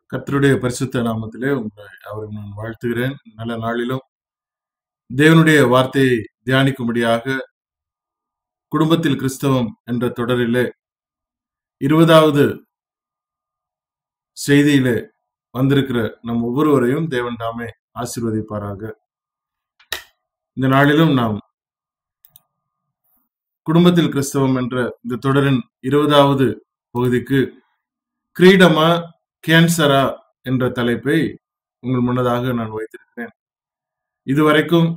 கர்த்தருடைய பரிசுத்த நாமத்திலே உங்களை அவரை நான் வாழ்த்துகிறேன் நல்ல நாளிலும் தேவனுடைய வார்த்தையை தியானிக்கும்படியாக குடும்பத்தில் கிறிஸ்தவம் என்ற தொடரிலே இருபதாவது செய்தியிலே வந்திருக்கிற நம் ஒவ்வொருவரையும் தேவன் தாமே ஆசீர்வதிப்பாராக இந்த நாளிலும் நாம் குடும்பத்தில் கிறிஸ்தவம் என்ற இந்த தொடரின் இருபதாவது பகுதிக்கு கிரீடமா கேன்சரா என்ற தலைப்பை உங்கள் முன்னதாக நான் வைத்திருக்கிறேன் இதுவரைக்கும்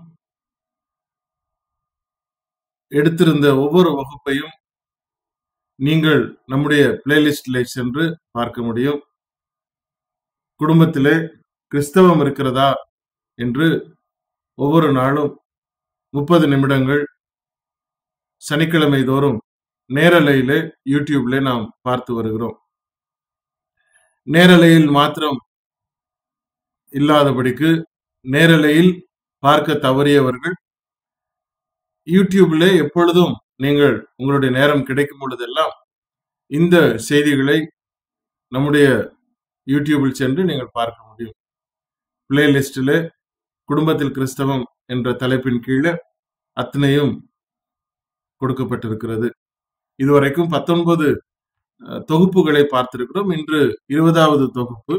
எடுத்திருந்த ஒவ்வொரு வகுப்பையும் நீங்கள் நம்முடைய பிளேலிஸ்டில் சென்று பார்க்க முடியும் குடும்பத்திலே கிறிஸ்தவம் இருக்கிறதா என்று ஒவ்வொரு நாளும் முப்பது நிமிடங்கள் சனிக்கிழமை தோறும் நேரலையிலே யூடியூப்ல நாம் பார்த்து வருகிறோம் நேரலையில் மாத்திரம் இல்லாதபடிக்கு நேரலையில் பார்க்க தவறியவர்கள் யூடியூப்ல எப்பொழுதும் நீங்கள் உங்களுடைய நேரம் கிடைக்கும் பொழுதெல்லாம் இந்த செய்திகளை நம்முடைய யூடியூபில் சென்று நீங்கள் பார்க்க முடியும் பிளேலிஸ்டில் குடும்பத்தில் கிறிஸ்தவம் என்ற தலைப்பின் கீழே அத்தனையும் கொடுக்கப்பட்டிருக்கிறது இதுவரைக்கும் பத்தொன்பது தொகுப்புகளை பார்த்திருக்கிறோம் இன்று இருபதாவது தொகுப்பு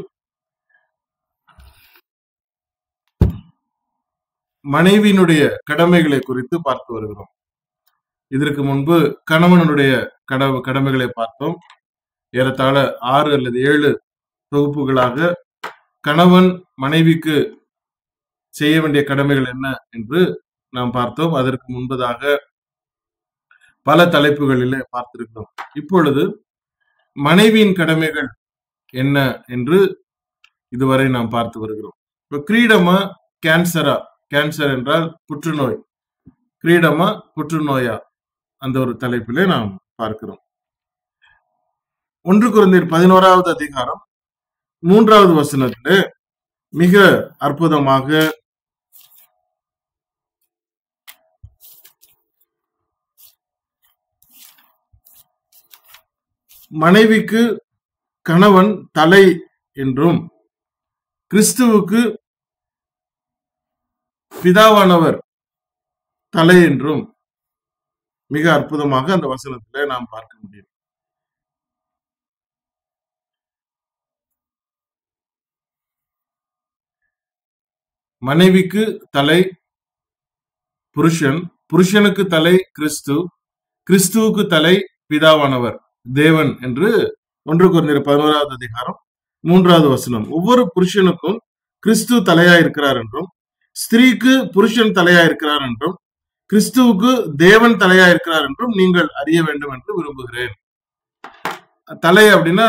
மனைவியினுடைய கடமைகளை குறித்து பார்த்து வருகிறோம் இதற்கு முன்பு கணவனுடைய கடவு கடமைகளை பார்த்தோம் ஏறத்தாழ ஆறு அல்லது ஏழு தொகுப்புகளாக கணவன் மனைவிக்கு செய்ய வேண்டிய கடமைகள் என்ன என்று நாம் பார்த்தோம் அதற்கு முன்பதாக பல தலைப்புகளிலே பார்த்திருக்கிறோம் இப்பொழுது மனைவியின் கடமைகள் என்ன என்று இதுவரை நாம் பார்த்து வருகிறோம் இப்ப கிரீடமா கேன்சரா கேன்சர் என்றால் புற்றுநோய் கிரீடமா புற்றுநோயா அந்த ஒரு தலைப்பிலே நாம் பார்க்கிறோம் ஒன்று குழந்தையர் பதினோராவது அதிகாரம் மூன்றாவது வசனத்திலே மிக அற்புதமாக மனைவிக்கு கணவன் தலை என்றும் கிறிஸ்துவுக்கு பிதாவானவர் தலை என்றும் மிக அற்புதமாக அந்த வசனத்திலே நாம் பார்க்க முடியும் மனைவிக்கு தலை புருஷன் புருஷனுக்கு தலை கிறிஸ்து கிறிஸ்துவுக்கு தலை பிதாவானவர் தேவன் என்று ஒன்று குறைந்த பதினோராவது அதிகாரம் மூன்றாவது வசனம் ஒவ்வொரு புருஷனுக்கும் கிறிஸ்து தலையா இருக்கிறார் என்றும் ஸ்திரீக்கு புருஷன் தலையா இருக்கிறார் என்றும் கிறிஸ்துவுக்கு தேவன் தலையா இருக்கிறார் என்றும் நீங்கள் அறிய வேண்டும் என்று விரும்புகிறேன் தலை அப்படின்னா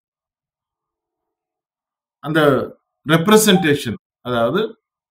அந்த ரெப்ரசன்டேஷன் அதாவது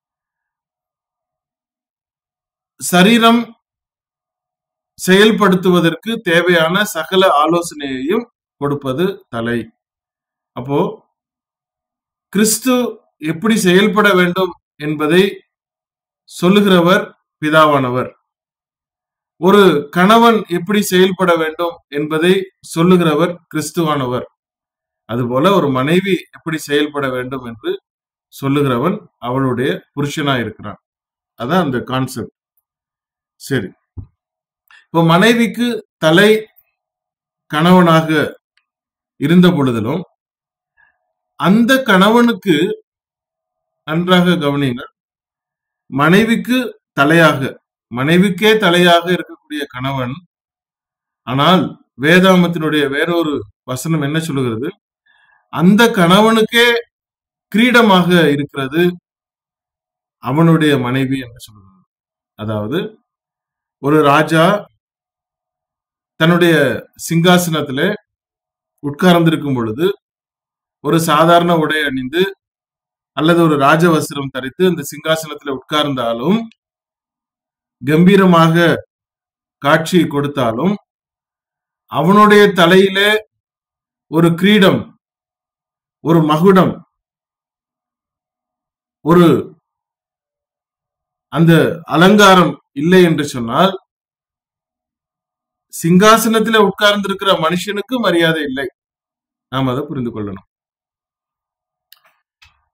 சரீரம் செயல்படுத்துவதற்கு தேவையான சகல ஆலோசனையையும் கொடுப்பது தலை அப்போ கிறிஸ்து எப்படி செயல்பட வேண்டும் என்பதை சொல்லுகிறவர் பிதாவானவர் ஒரு கணவன் எப்படி செயல்பட வேண்டும் என்பதை சொல்லுகிறவர் கிறிஸ்துவானவர் அதுபோல ஒரு மனைவி எப்படி செயல்பட வேண்டும் என்று சொல்லுகிறவன் அவளுடைய புருஷனா இருக்கிறான் அதான் அந்த கான்செப்ட் சரி இப்போ மனைவிக்கு தலை கணவனாக இருந்த பொழுதிலும் அந்த கணவனுக்கு நன்றாக கவனிங்கள் மனைவிக்கு தலையாக மனைவிக்கே தலையாக இருக்கக்கூடிய கணவன் ஆனால் வேதாமத்தினுடைய வேறொரு வசனம் என்ன சொல்லுகிறது அந்த கணவனுக்கே கிரீடமாக இருக்கிறது அவனுடைய மனைவி என்று சொல்லுகிறது அதாவது ஒரு ராஜா தன்னுடைய சிங்காசனத்திலே உட்கார்ந்திருக்கும் பொழுது ஒரு சாதாரண உடை அணிந்து அல்லது ஒரு ராஜவஸ்திரம் தரித்து அந்த சிங்காசனத்துல உட்கார்ந்தாலும் கம்பீரமாக காட்சி கொடுத்தாலும் அவனுடைய தலையிலே ஒரு கிரீடம் ஒரு மகுடம் ஒரு அந்த அலங்காரம் இல்லை என்று சொன்னால் சிங்காசனத்துல உட்கார்ந்திருக்கிற மனுஷனுக்கு மரியாதை இல்லை நாம் அதை புரிந்து கொள்ளணும்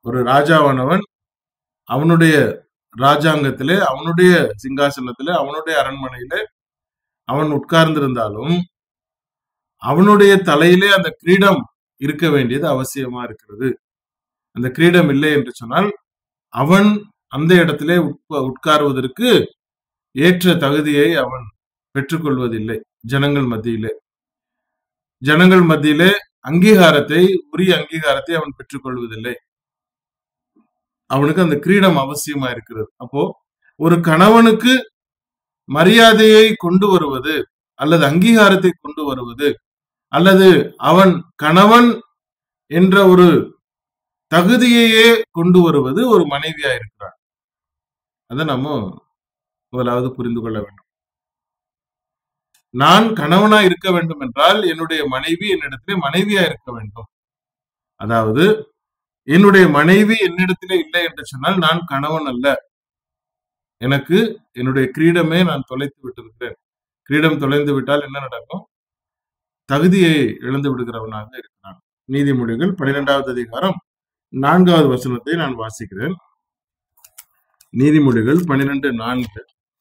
ஒரு ராஜாவானவன் அவனுடைய ராஜாங்கத்திலே அவனுடைய சிங்காசனத்திலே அவனுடைய அரண்மனையிலே அவன் உட்கார்ந்திருந்தாலும் அவனுடைய தலையிலே அந்த கிரீடம் இருக்க வேண்டியது அவசியமா இருக்கிறது அந்த கிரீடம் இல்லை என்று சொன்னால் அவன் அந்த இடத்திலே உட்ப- உட்காருவதற்கு ஏற்ற தகுதியை அவன் பெற்றுக்கொள்வதில்லை ஜனங்கள் மத்தியிலே ஜனங்கள் மத்தியிலே அங்கீகாரத்தை உரிய அங்கீகாரத்தை அவன் பெற்றுக்கொள்வதில்லை அவனுக்கு அந்த கிரீடம் அவசியமா இருக்கிறது அப்போ ஒரு கணவனுக்கு மரியாதையை கொண்டு வருவது அல்லது அங்கீகாரத்தை கொண்டு வருவது அல்லது அவன் கணவன் என்ற ஒரு தகுதியையே கொண்டு வருவது ஒரு மனைவியா இருக்கிறார் அதை நம்ம முதலாவது புரிந்து கொள்ள வேண்டும் நான் கணவனா இருக்க வேண்டும் என்றால் என்னுடைய மனைவி என்னிடத்திலே மனைவியா இருக்க வேண்டும் அதாவது என்னுடைய மனைவி என்னிடத்திலே இல்லை என்று சொன்னால் நான் கணவன் அல்ல எனக்கு என்னுடைய கிரீடமே நான் தொலைத்து விட்டிருக்கிறேன் கிரீடம் தொலைந்து விட்டால் என்ன நடக்கும் தகுதியை இழந்து விடுகிறவனாக இருக்கிறான் நீதிமொழிகள் பன்னிரெண்டாவது அதிகாரம் நான்காவது வசனத்தை நான் வாசிக்கிறேன் நீதிமொழிகள் பன்னிரெண்டு நான்கு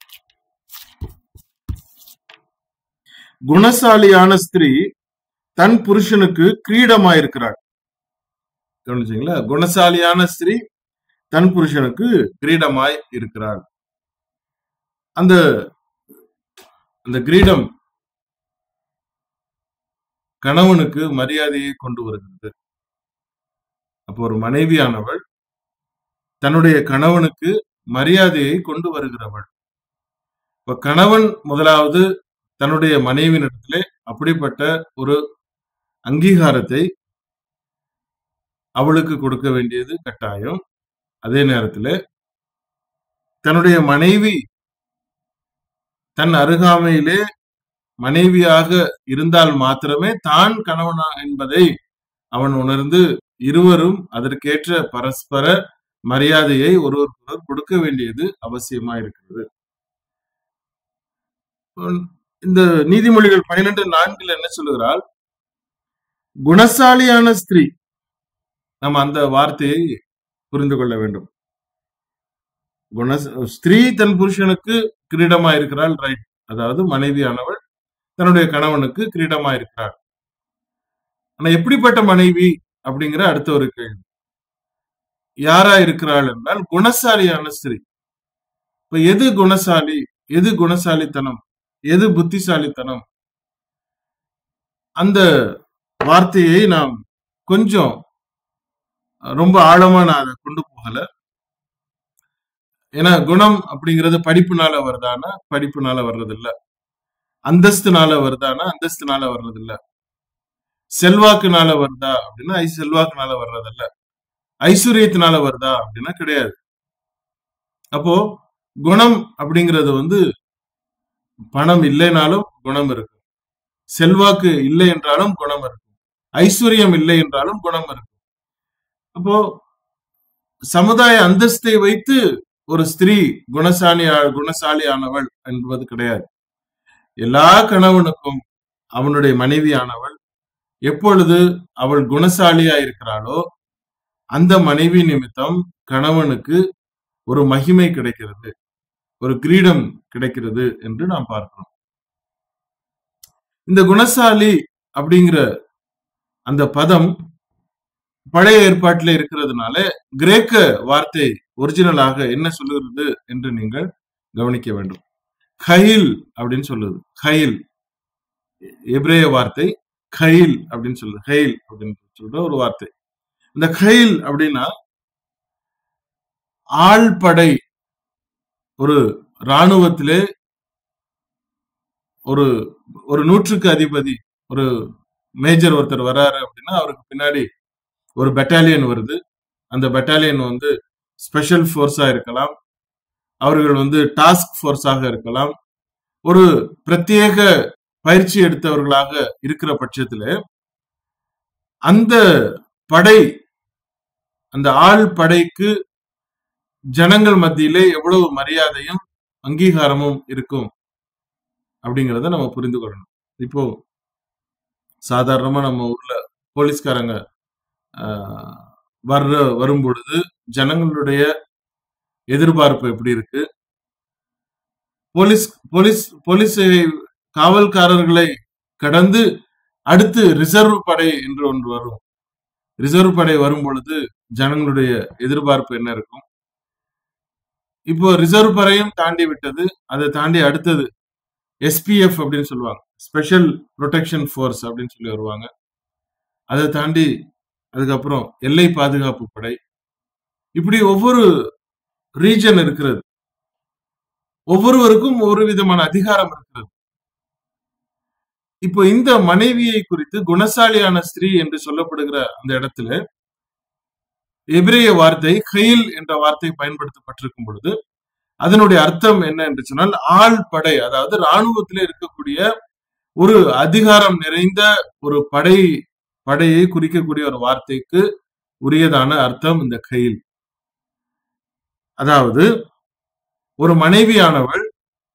குணசாலியான ஸ்திரீ தன் புருஷனுக்கு கிரீடமாயிருக்கிறாள் கவனிச்சீங்களா குணசாலியான ஸ்திரீ தன் புருஷனுக்கு கிரீடமாய் இருக்கிறாள் அந்த அந்த கிரீடம் கணவனுக்கு மரியாதையை கொண்டு வருகிறது அப்போ ஒரு மனைவியானவள் தன்னுடைய கணவனுக்கு மரியாதையை கொண்டு வருகிறவள் இப்ப கணவன் முதலாவது தன்னுடைய மனைவியினிடத்திலே அப்படிப்பட்ட ஒரு அங்கீகாரத்தை அவளுக்கு கொடுக்க வேண்டியது கட்டாயம் அதே நேரத்துல தன்னுடைய மனைவி தன் அருகாமையிலே மனைவியாக இருந்தால் மாத்திரமே தான் கணவனா என்பதை அவன் உணர்ந்து இருவரும் அதற்கேற்ற பரஸ்பர மரியாதையை ஒருவருக்கொருவர் கொடுக்க வேண்டியது அவசியமா இருக்கிறது உம், இந்த நீதிமொழிகள் பன்னிரெண்டு நான்கில் என்ன சொல்லுகிறாள் குணசாலியான ஸ்திரீ நம்ம அந்த வார்த்தையை புரிந்து கொள்ள வேண்டும் குண ஸ்திரீ தன் புருஷனுக்கு கிரீடமா இருக்கிறாள் ரைட் அதாவது மனைவியானவள் தன்னுடைய கணவனுக்கு கிரீடமா இருக்கிறாள் ஆனா எப்படிப்பட்ட மனைவி அப்படிங்கிற அடுத்த ஒரு கேள்வி யாரா இருக்கிறாள் என்றால் குணசாலியான ஸ்திரீ இப்ப எது குணசாலி எது குணசாலித்தனம் எது புத்திசாலித்தனம் அந்த வார்த்தையை நாம் கொஞ்சம் ரொம்ப ஆழமா நான் அதை கொண்டு போகல ஏன்னா குணம் அப்படிங்கிறது படிப்புனால வருதானா படிப்புனால வர்றது இல்ல அந்தஸ்துனால வருதானா அந்தஸ்துனால வர்றது இல்ல செல்வாக்குனால வருதா அப்படின்னா ஐ- செல்வாக்குனால வர்றதில்ல ஐஸ்வர்யத்தினால வருதா அப்படின்னா கிடையாது அப்போ குணம் அப்படிங்கிறது வந்து பணம் இல்லைனாலும் குணம் இருக்கும் செல்வாக்கு இல்லை என்றாலும் குணம் இருக்கும் ஐஸ்வர்யம் இல்லை என்றாலும் குணம் இருக்கும் அப்போ சமுதாய அந்தஸ்தை வைத்து ஒரு ஸ்திரீ குணசாலி குணசாலியானவள் என்பது கிடையாது எல்லா கணவனுக்கும் அவனுடைய மனைவியானவள் எப்பொழுது அவள் குணசாலியா இருக்கிறாளோ அந்த மனைவி நிமித்தம் கணவனுக்கு ஒரு மகிமை கிடைக்கிறது ஒரு கிரீடம் கிடைக்கிறது என்று நாம் பார்க்கிறோம் இந்த குணசாலி அப்படிங்கிற அந்த பதம் பழைய ஏற்பாட்டில் இருக்கிறதுனால கிரேக்க வார்த்தை ஒரிஜினலாக என்ன சொல்லுகிறது என்று நீங்கள் கவனிக்க வேண்டும் கயில் அப்படின்னு சொல்லுது கயில் எபிரேய வார்த்தை கயில் அப்படின்னு சொல்லுது கயில் அப்படின்னு சொல்ற ஒரு வார்த்தை இந்த கயில் அப்படின்னா ஆழ்படை ஒரு இராணுவத்திலே ஒரு ஒரு நூற்றுக்கு அதிபதி ஒரு மேஜர் ஒருத்தர் வராரு அப்படின்னா அவருக்கு பின்னாடி ஒரு பெட்டாலியன் வருது அந்த பெட்டாலியன் வந்து ஸ்பெஷல் ஃபோர்ஸா இருக்கலாம் அவர்கள் வந்து டாஸ்க் ஃபோர்ஸாக இருக்கலாம் ஒரு பிரத்யேக பயிற்சி எடுத்தவர்களாக இருக்கிற பட்சத்துல அந்த படை அந்த ஆள் படைக்கு ஜனங்கள் மத்தியிலே எவ்வளவு மரியாதையும் அங்கீகாரமும் இருக்கும் அப்படிங்கிறத நம்ம புரிந்து கொள்ளணும் இப்போ சாதாரணமா நம்ம ஊர்ல போலீஸ்காரங்க ஆஹ், வர்ற வரும் பொழுது ஜனங்களுடைய எதிர்பார்ப்பு எப்படி இருக்கு போலீஸ் போலீஸ் போலீஸ் காவல்காரர்களை கடந்து அடுத்து ரிசர்வ் படை என்று ஒன்று வரும் ரிசர்வ் படை வரும் பொழுது ஜனங்களுடைய எதிர்பார்ப்பு என்ன இருக்கும் இப்போ ரிசர்வ் படையும் தாண்டி விட்டது அதை தாண்டி அடுத்தது எஸ்பிஎஃப் அப்படின்னு சொல்லுவாங்க ஸ்பெஷல் ப்ரொடெக்ஷன் ஃபோர்ஸ் அப்படின்னு சொல்லி வருவாங்க அதை தாண்டி அதுக்கப்புறம் எல்லை பாதுகாப்பு படை இப்படி ஒவ்வொரு ரீஜன் இருக்கிறது ஒவ்வொருவருக்கும் ஒரு விதமான அதிகாரம் இருக்கிறது இப்போ இந்த மனைவியை குறித்து குணசாலியான ஸ்திரீ என்று சொல்லப்படுகிற அந்த இடத்துல எபிரேய வார்த்தை ஹெயில் என்ற வார்த்தை பயன்படுத்தப்பட்டிருக்கும் பொழுது அதனுடைய அர்த்தம் என்ன என்று சொன்னால் ஆள் படை அதாவது ராணுவத்தில் இருக்கக்கூடிய ஒரு அதிகாரம் நிறைந்த ஒரு படை படையை குறிக்கக்கூடிய ஒரு வார்த்தைக்கு உரியதான அர்த்தம் இந்த கையில் அதாவது ஒரு மனைவியானவள்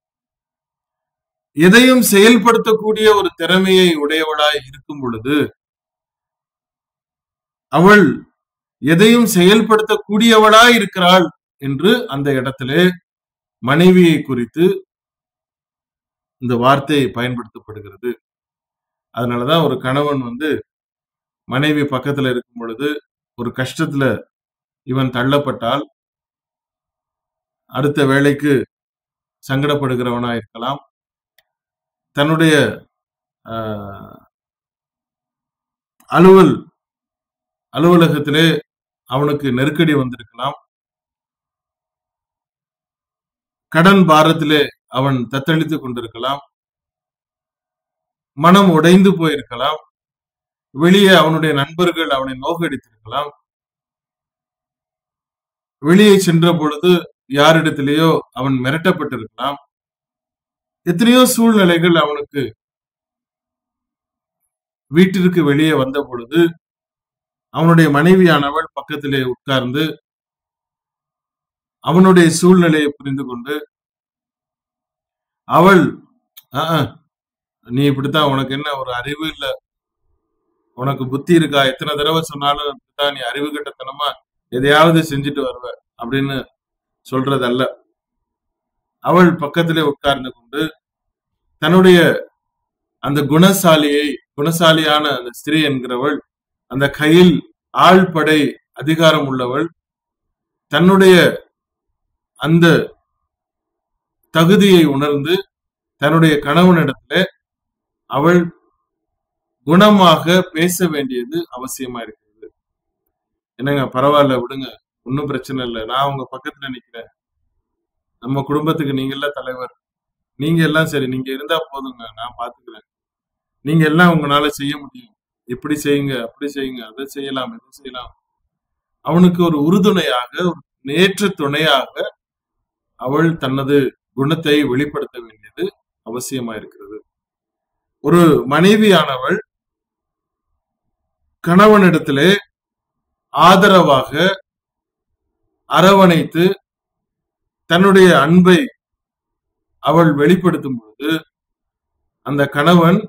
எதையும் செயல்படுத்தக்கூடிய ஒரு திறமையை உடையவளாய் இருக்கும் பொழுது அவள் எதையும் செயல்படுத்தக்கூடியவளாய் இருக்கிறாள் என்று அந்த இடத்திலே மனைவியை குறித்து இந்த வார்த்தை பயன்படுத்தப்படுகிறது அதனாலதான் ஒரு கணவன் வந்து மனைவி பக்கத்துல இருக்கும் பொழுது ஒரு கஷ்டத்துல இவன் தள்ளப்பட்டால் அடுத்த வேலைக்கு சங்கடப்படுகிறவனா இருக்கலாம் தன்னுடைய அலுவல் அலுவலகத்திலே அவனுக்கு நெருக்கடி வந்திருக்கலாம் கடன் பாரத்திலே அவன் தத்தளித்துக் கொண்டிருக்கலாம் மனம் உடைந்து போயிருக்கலாம் வெளியே அவனுடைய நண்பர்கள் அவனை நோக்கடித்திருக்கலாம் வெளியே சென்ற பொழுது யாரிடத்திலேயோ அவன் மிரட்டப்பட்டிருக்கலாம் எத்தனையோ சூழ்நிலைகள் அவனுக்கு வீட்டிற்கு வெளியே வந்த பொழுது அவனுடைய மனைவியானவள் பக்கத்திலே உட்கார்ந்து அவனுடைய சூழ்நிலையை புரிந்து கொண்டு அவள் நீ இப்படித்தான் உனக்கு என்ன ஒரு அறிவு இல்ல உனக்கு புத்தி இருக்கா எத்தனை தடவை சொன்னாலும் இப்படித்தான் நீ அறிவு கட்டத்தனமா எதையாவது செஞ்சுட்டு வருவ அப்படின்னு சொல்றதல்ல அவள் பக்கத்திலே உட்கார்ந்து கொண்டு தன்னுடைய அந்த குணசாலியை குணசாலியான அந்த ஸ்திரீ என்கிறவள் அந்த கையில் ஆழ்படை அதிகாரம் உள்ளவள் தன்னுடைய அந்த தகுதியை உணர்ந்து தன்னுடைய கணவனிடத்துல அவள் குணமாக பேச வேண்டியது அவசியமா இருக்கிறது என்னங்க பரவாயில்ல விடுங்க ஒன்னும் பிரச்சனை இல்லை நான் உங்க பக்கத்துல நிக்கிறேன் நம்ம குடும்பத்துக்கு நீங்க எல்லாம் தலைவர் நீங்க எல்லாம் சரி நீங்க இருந்தா போதுங்க நான் பாத்துக்கிறேன் நீங்க எல்லாம் உங்களால செய்ய முடியும் இப்படி செய்யுங்க அப்படி செய்யுங்க அதை செய்யலாம் இதை செய்யலாம் அவனுக்கு ஒரு உறுதுணையாக ஒரு நேற்று துணையாக அவள் தனது குணத்தை வெளிப்படுத்த வேண்டியது அவசியமா இருக்கிறது ஒரு மனைவியானவள் கணவனிடத்திலே ஆதரவாக அரவணைத்து தன்னுடைய அன்பை அவள் வெளிப்படுத்தும் பொழுது அந்த கணவன்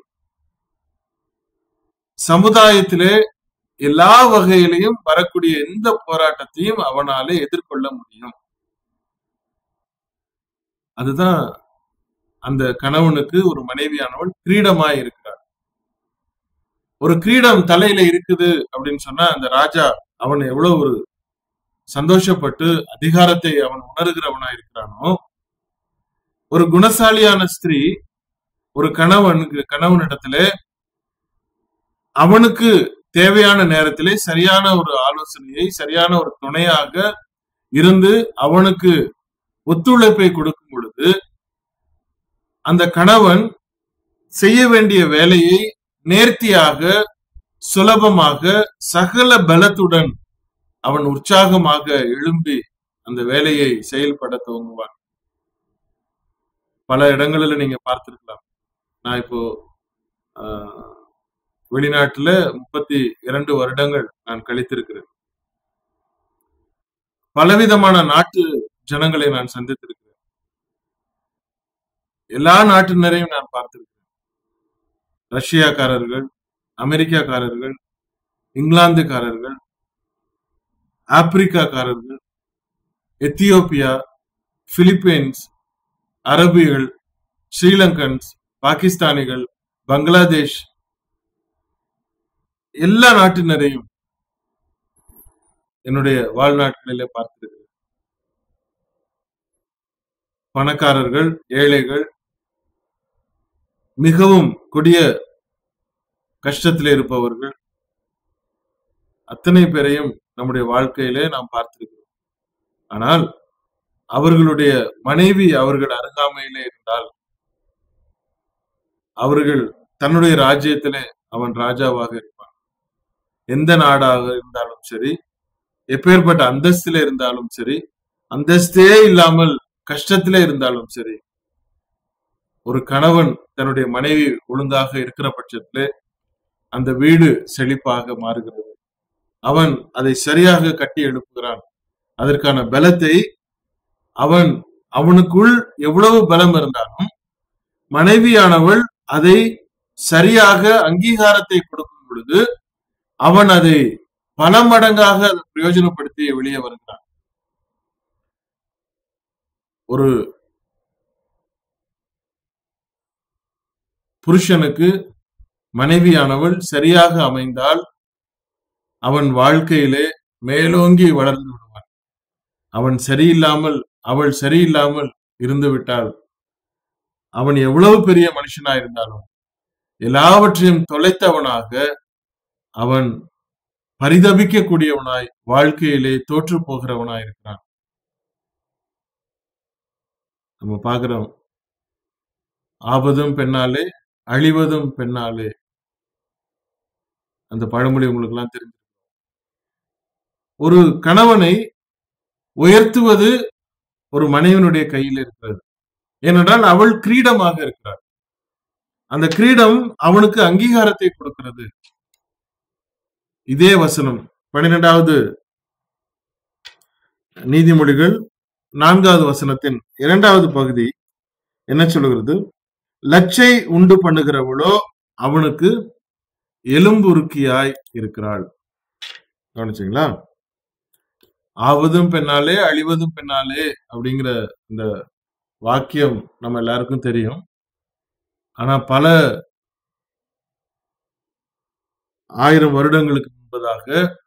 சமுதாயத்திலே எல்லா வகையிலையும் வரக்கூடிய எந்த போராட்டத்தையும் அவனாலே எதிர்கொள்ள முடியும் அதுதான் அந்த கணவனுக்கு ஒரு மனைவியானவள் கிரீடமாய் இருக்கிறார் ஒரு கிரீடம் தலையில இருக்குது அப்படின்னு சொன்னா அந்த ராஜா அவன் எவ்வளவு ஒரு சந்தோஷப்பட்டு அதிகாரத்தை அவன் உணர்கிறவனா இருக்கிறானோ ஒரு குணசாலியான ஸ்திரீ ஒரு கணவனுக்கு கணவனிடத்துல அவனுக்கு தேவையான நேரத்திலே சரியான ஒரு ஆலோசனையை சரியான ஒரு துணையாக இருந்து அவனுக்கு ஒத்துழைப்பை கொடுக்கும் பொழுது அந்த கணவன் செய்ய வேண்டிய வேலையை நேர்த்தியாக சுலபமாக சகல பலத்துடன் அவன் உற்சாகமாக எழும்பி அந்த வேலையை செயல்பட துவங்குவான் பல இடங்களில நீங்க பார்த்திருக்கலாம் நான் இப்போ வெளிநாட்டுல முப்பத்தி இரண்டு வருடங்கள் நான் கழித்திருக்கிறேன் பலவிதமான நாட்டு ஜனங்களை நான் சந்தித்திருக்கிறேன் எல்லா நாட்டினரையும் நான் பார்த்திருக்கிறேன் ரஷ்யாக்காரர்கள் அமெரிக்காக்காரர்கள் இங்கிலாந்துக்காரர்கள் ஆப்பிரிக்காக்காரர்கள் எத்தியோப்பியா பிலிப்பைன்ஸ் அரபிகள் ஸ்ரீலங்கன்ஸ் பாகிஸ்தானிகள் பங்களாதேஷ் எல்லா நாட்டினரையும் என்னுடைய வாழ்நாட்களிலே பார்த்திருக்கிறேன் பணக்காரர்கள் ஏழைகள் மிகவும் கொடிய கஷ்டத்தில் இருப்பவர்கள் அத்தனை பேரையும் நம்முடைய வாழ்க்கையிலே நாம் பார்த்திருக்கிறோம் ஆனால் அவர்களுடைய மனைவி அவர்கள் அருகாமையிலே இருந்தால் அவர்கள் தன்னுடைய ராஜ்யத்திலே அவன் ராஜாவாக இருப்பான் எந்த நாடாக இருந்தாலும் சரி எப்பேற்பட்ட அந்தஸ்தில இருந்தாலும் சரி அந்தஸ்தே இல்லாமல் கஷ்டத்திலே இருந்தாலும் சரி ஒரு கணவன் தன்னுடைய மனைவி ஒழுங்காக இருக்கிற பட்சத்திலே அந்த வீடு செழிப்பாக மாறுகிறது அவன் அதை சரியாக கட்டி எழுப்புகிறான் அதற்கான பலத்தை அவன் அவனுக்குள் எவ்வளவு பலம் இருந்தாலும் மனைவியானவள் அதை சரியாக அங்கீகாரத்தை கொடுக்கும் பொழுது அவன் அதை பல மடங்காக அதை பிரயோஜனப்படுத்தி வெளியே வருகிறான் ஒரு புருஷனுக்கு மனைவியானவள் சரியாக அமைந்தால் அவன் வாழ்க்கையிலே மேலோங்கி வளர்ந்து விடுவான் அவன் சரியில்லாமல் அவள் சரியில்லாமல் இருந்து விட்டால் அவன் எவ்வளவு பெரிய மனுஷனா இருந்தாலும் எல்லாவற்றையும் தொலைத்தவனாக அவன் பரிதபிக்கக்கூடியவனாய் வாழ்க்கையிலே தோற்று போகிறவனாய் இருக்கிறான் நம்ம பார்க்கிறோம் ஆபதும் பெண்ணாலே அழிவதும் பெண்ணாலே அந்த பழமொழி உங்களுக்கு எல்லாம் தெரிஞ்சு ஒரு கணவனை உயர்த்துவது ஒரு மனைவனுடைய கையில் இருக்கிறது ஏனென்றால் அவள் கிரீடமாக இருக்கிறார் அந்த கிரீடம் அவனுக்கு அங்கீகாரத்தை கொடுக்கிறது இதே வசனம் பன்னிரெண்டாவது நீதிமொழிகள் நான்காவது வசனத்தின் இரண்டாவது பகுதி என்ன சொல்லுகிறது லட்சை உண்டு பண்ணுகிறவளோ அவனுக்கு எலும்புருக்கியாய் இருக்கிறாள் கவனிச்சிங்களா ஆவதும் பெண்ணாலே அழிவதும் பெண்ணாலே அப்படிங்கிற இந்த வாக்கியம் நம்ம எல்லாருக்கும் தெரியும் ஆனா பல ஆயிரம் வருடங்களுக்கு முன்பதாக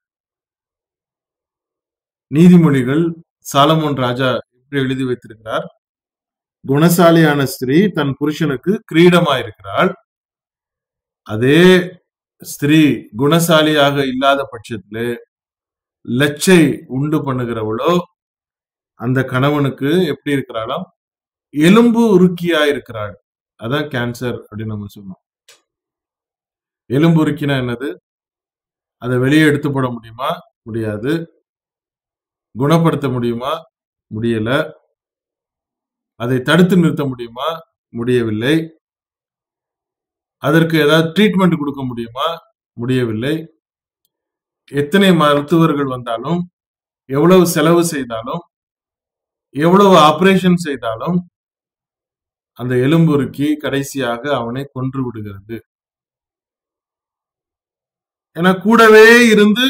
நீதிமொழிகள் சாலமோன் ராஜா எப்படி எழுதி வைத்திருக்கிறார் குணசாலியான ஸ்திரீ தன் புருஷனுக்கு கிரீடமா இருக்கிறாள் அதே ஸ்திரீ குணசாலியாக இல்லாத பட்சத்திலே லட்சை உண்டு பண்ணுகிறவளோ அந்த கணவனுக்கு எப்படி இருக்கிறாளாம் எலும்பு உருக்கியா இருக்கிறாள் அதான் கேன்சர் அப்படின்னு நம்ம சொன்னோம் எலும்பு உருக்கினா என்னது அதை வெளியே எடுத்து போட முடியுமா முடியாது குணப்படுத்த முடியுமா முடியல அதை தடுத்து நிறுத்த முடியுமா முடியவில்லை அதற்கு ஏதாவது ட்ரீட்மெண்ட் கொடுக்க முடியுமா முடியவில்லை எத்தனை மருத்துவர்கள் வந்தாலும் எவ்வளவு செலவு செய்தாலும் எவ்வளவு ஆபரேஷன் செய்தாலும் அந்த எலும்புருக்கி கடைசியாக அவனை கொன்று விடுகிறது என கூடவே இருந்து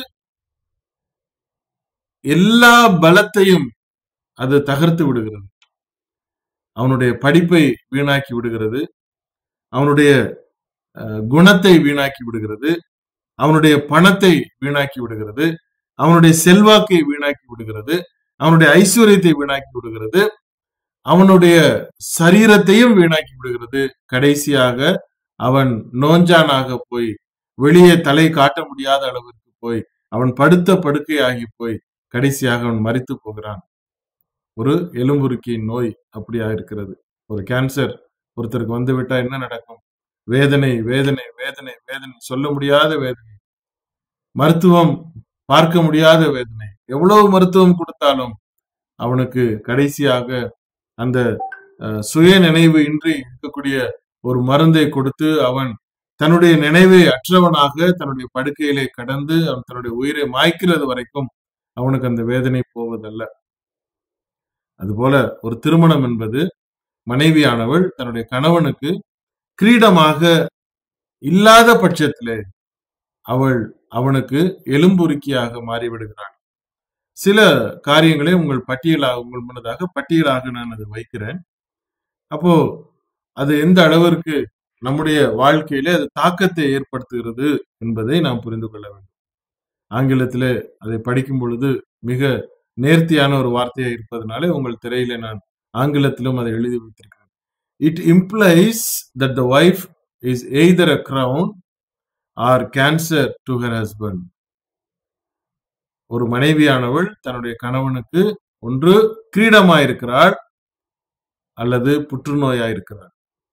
எல்லா பலத்தையும் அது தகர்த்து விடுகிறது அவனுடைய படிப்பை வீணாக்கி விடுகிறது அவனுடைய குணத்தை வீணாக்கி விடுகிறது அவனுடைய பணத்தை வீணாக்கி விடுகிறது அவனுடைய செல்வாக்கை வீணாக்கி விடுகிறது அவனுடைய ஐஸ்வர்யத்தை வீணாக்கி விடுகிறது அவனுடைய சரீரத்தையும் வீணாக்கி விடுகிறது கடைசியாக அவன் நோஞ்சானாக போய் வெளியே தலை காட்ட முடியாத அளவிற்கு போய் அவன் படுத்த படுக்கையாகி போய் கடைசியாக அவன் மறித்து போகிறான் ஒரு எலும்புருக்கியின் நோய் அப்படியா இருக்கிறது ஒரு கேன்சர் ஒருத்தருக்கு வந்து விட்டா என்ன நடக்கும் வேதனை வேதனை வேதனை வேதனை சொல்ல முடியாத வேதனை மருத்துவம் பார்க்க முடியாத வேதனை எவ்வளவு மருத்துவம் கொடுத்தாலும் அவனுக்கு கடைசியாக அந்த சுய நினைவு இன்றி இருக்கக்கூடிய ஒரு மருந்தை கொடுத்து அவன் தன்னுடைய நினைவை அற்றவனாக தன்னுடைய படுக்கையிலே கடந்து அவன் தன்னுடைய உயிரை மாய்க்கிறது வரைக்கும் அவனுக்கு அந்த வேதனை போவதல்ல அதுபோல ஒரு திருமணம் என்பது மனைவியானவள் தன்னுடைய கணவனுக்கு கிரீடமாக இல்லாத பட்சத்திலே அவள் அவனுக்கு எலும்புருக்கியாக மாறிவிடுகிறாள் சில காரியங்களை உங்கள் பட்டியலாக உங்கள் முன்னதாக பட்டியலாக நான் அதை வைக்கிறேன் அப்போ அது எந்த அளவிற்கு நம்முடைய வாழ்க்கையில அது தாக்கத்தை ஏற்படுத்துகிறது என்பதை நாம் புரிந்து கொள்ள வேண்டும் ஆங்கிலத்திலே அதை படிக்கும் பொழுது மிக நேர்த்தியான ஒரு வார்த்தையா இருப்பதனாலே உங்கள் திரையில நான் ஆங்கிலத்திலும் அதை எழுதி வைத்திருக்கிறேன் it implies that the wife is either a crown or cancer to her husband ஒரு மனைவியானவள் தன்னுடைய கணவனுக்கு ஒன்று கிரீடமாயிருக்கிறாள் அல்லது புற்றுநோயாயிருக்கிறாள்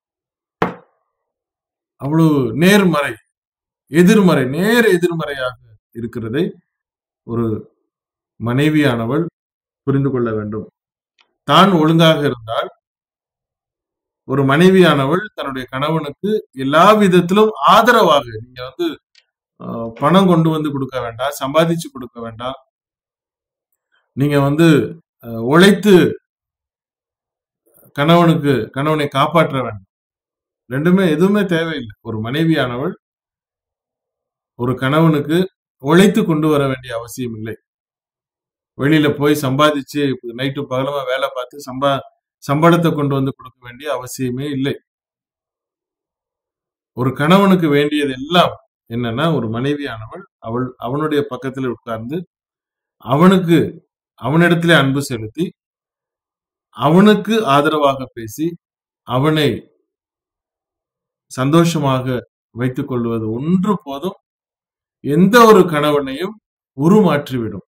அவ்வளவு நேர்மறை எதிர்மறை நேர் எதிர்மறையாக இருக்கிறதை ஒரு மனைவியானவள் புரிந்து கொள்ள வேண்டும் தான் ஒழுங்காக இருந்தால் ஒரு மனைவியானவள் தன்னுடைய கணவனுக்கு எல்லா விதத்திலும் ஆதரவாக நீங்க வந்து அஹ், பணம் கொண்டு வந்து கொடுக்க வேண்டாம் சம்பாதிச்சு கொடுக்க வேண்டாம் நீங்க வந்து அஹ், உழைத்து கணவனுக்கு கணவனை காப்பாற்ற வேண்டாம் ரெண்டுமே எதுவுமே தேவையில்லை ஒரு மனைவியானவள் ஒரு கணவனுக்கு உழைத்து கொண்டு வர வேண்டிய அவசியம் இல்லை வெளியில போய் சம்பாதிச்சு நைட்டு பகலமா வேலை பார்த்து சம்பா சம்பளத்தை கொண்டு வந்து கொடுக்க வேண்டிய அவசியமே இல்லை ஒரு கணவனுக்கு வேண்டியது எல்லாம் என்னன்னா ஒரு மனைவியானவள் அவள் அவனுடைய பக்கத்துல உட்கார்ந்து அவனுக்கு அவனிடத்திலே அன்பு செலுத்தி அவனுக்கு ஆதரவாக பேசி அவனை சந்தோஷமாக வைத்துக் கொள்வது ஒன்று போதும் எந்த ஒரு கணவனையும் உருமாற்றிவிடும்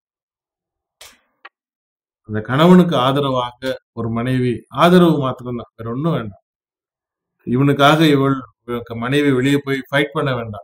அந்த கணவனுக்கு ஆதரவாக ஒரு மனைவி ஆதரவு மாத்திரம்தான் வேற ஒண்ணும் வேண்டாம் இவனுக்காக இவள் இவளுக்கு மனைவி வெளியே போய் ஃபைட் பண்ண வேண்டாம்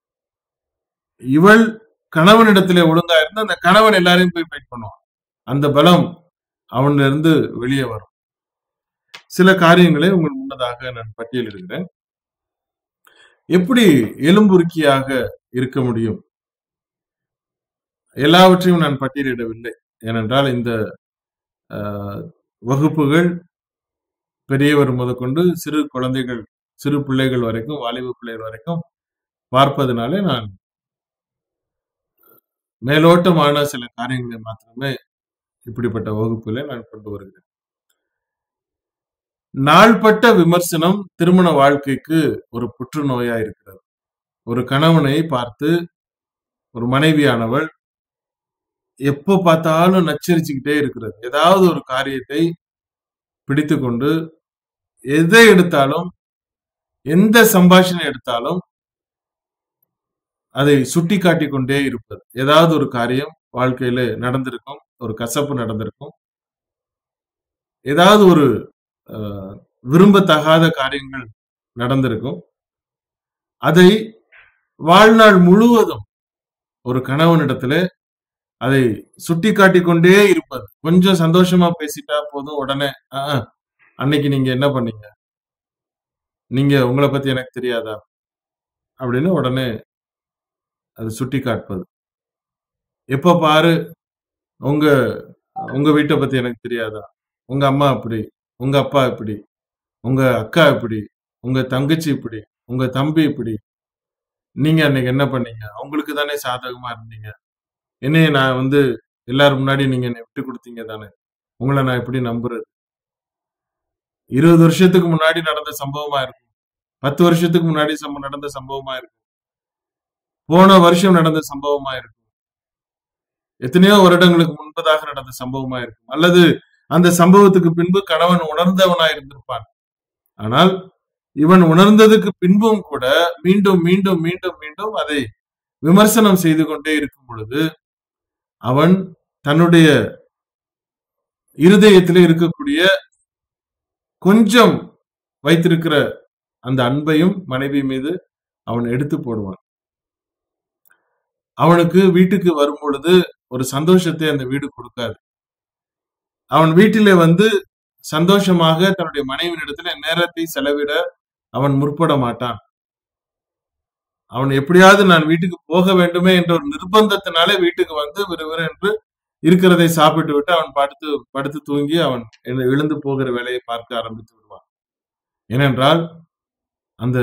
இவள் கணவனிடத்திலே ஒழுங்கா இருந்து அந்த கணவன் எல்லாரையும் போய் ஃபைட் பண்ணுவான் அந்த பலம் அவன்ல இருந்து வெளியே வரும் சில காரியங்களை உங்கள் முன்னதாக நான் பட்டியலிடுகிறேன் எப்படி எலும்புருக்கியாக இருக்க முடியும் எல்லாவற்றையும் நான் பட்டியலிடவில்லை ஏனென்றால் இந்த ஆஹ், வகுப்புகள் பெரியவர் முதற்கொண்டு சிறு குழந்தைகள் சிறு பிள்ளைகள் வரைக்கும் வாலிப பிள்ளைகள் வரைக்கும் பார்ப்பதனாலே நான் மேலோட்டமான சில காரியங்களை மாத்திரமே இப்படிப்பட்ட வகுப்புல நான் கொண்டு வருகிறேன் நாள்பட்ட விமர்சனம் திருமண வாழ்க்கைக்கு ஒரு புற்றுநோயா இருக்கிறது ஒரு கணவனை பார்த்து ஒரு மனைவியானவள் எப்போ பார்த்தாலும் நச்சரிச்சுக்கிட்டே இருக்கிறது ஏதாவது ஒரு காரியத்தை பிடித்து கொண்டு எதை எடுத்தாலும் எந்த சம்பாஷணை எடுத்தாலும் அதை சுட்டி காட்டிக் கொண்டே இருப்பது ஏதாவது ஒரு காரியம் வாழ்க்கையில நடந்திருக்கும் ஒரு கசப்பு நடந்திருக்கும் ஏதாவது ஒரு அஹ், விரும்பத்தகாத காரியங்கள் நடந்திருக்கும் அதை வாழ்நாள் முழுவதும் ஒரு கணவனிடத்துல அதை சுட்டி காட்டிக் கொண்டே இருப்பது கொஞ்சம் சந்தோஷமா பேசிட்டா போதும் உடனே "ஆ, ஆ, அன்னைக்கு நீங்க என்ன பண்ணீங்க நீங்க உங்களை பத்தி எனக்கு தெரியாதா அப்படின்னு உடனே அது சுட்டி காட்டுவது எப்ப பாரு உங்க உங்க வீட்டை பத்தி எனக்கு தெரியாதா உங்க அம்மா இப்படி உங்க அப்பா இப்படி உங்க அக்கா இப்படி உங்க தங்கச்சி இப்படி உங்க தம்பி இப்படி நீங்க அன்னைக்கு என்ன பண்ணீங்க அவங்களுக்கு தானே சாதகமா இருந்தீங்க என்னைய நான் வந்து எல்லாரும் முன்னாடி நீங்க என்னை விட்டு கொடுத்தீங்க தானே உங்களை நான் எப்படி நம்புறது இருபது வருஷத்துக்கு முன்னாடி நடந்த சம்பவமா இருக்கும் பத்து வருஷத்துக்கு முன்னாடி சம்ப- நடந்த சம்பவமா இருக்கும் போன வருஷம் நடந்த சம்பவமா இருக்கும் எத்தனையோ வருடங்களுக்கு முன்பதாக நடந்த சம்பவமா இருக்கும் அல்லது அந்த சம்பவத்துக்கு பின்பு கணவன் உணர்ந்தவனா இருந்திருப்பான் ஆனால் இவன் உணர்ந்ததுக்கு பின்பும் கூட மீண்டும் மீண்டும் மீண்டும் மீண்டும் அதை விமர்சனம் செய்து கொண்டே இருக்கும் பொழுது அவன் தன்னுடைய இருதயத்திலே இருக்கக்கூடிய கொஞ்சம் வைத்திருக்கிற அந்த அன்பையும் மனைவி மீது அவன் எடுத்து போடுவான் அவனுக்கு வீட்டுக்கு வரும் பொழுது ஒரு சந்தோஷத்தை அந்த வீடு கொடுக்காது அவன் வீட்டிலே வந்து சந்தோஷமாக தன்னுடைய மனைவியிடத்துல நேரத்தை செலவிட அவன் முற்பட மாட்டான் அவன் எப்படியாவது நான் வீட்டுக்கு போக வேண்டுமே என்ற ஒரு நிர்பந்தத்தினாலே வீட்டுக்கு வந்து விறுவிறு என்று இருக்கிறதை சாப்பிட்டு விட்டு அவன் படுத்து படுத்து தூங்கி அவன் எழு- எழுந்து போகிற வேலையை பார்க்க ஆரம்பித்து விடுவான் ஏனென்றால் அந்த